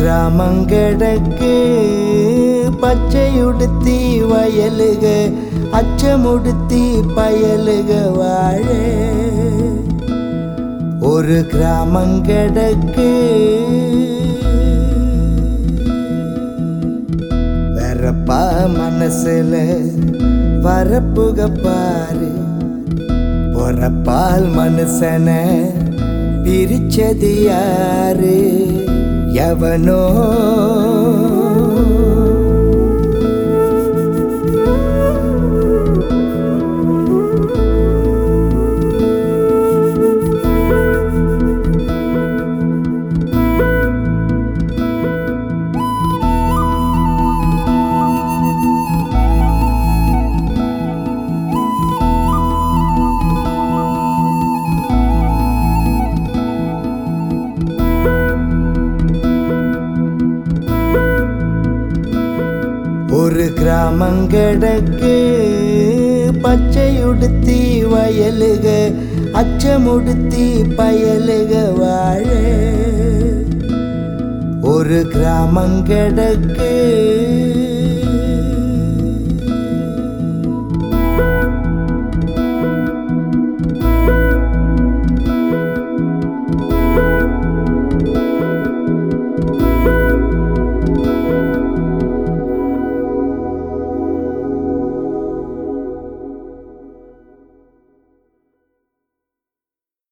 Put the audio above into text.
கிராமங்கடக்கு பச்சையுடுத்தி வயலுக அச்சமுடுத்தி பயலுக வாழ ஒரு கிராமங்கடக்கு வரப்பா மனசுல வரப்புக பாரு பொறப்பால் மனுஷன பிரிச்சது யாரு எவனோ ஒரு கிராமங்கடக்கு பச்சையுடுத்தி வயலுக அச்சமுடுத்தி பயலுக வாழ ஒரு கிராமங்கடக்கு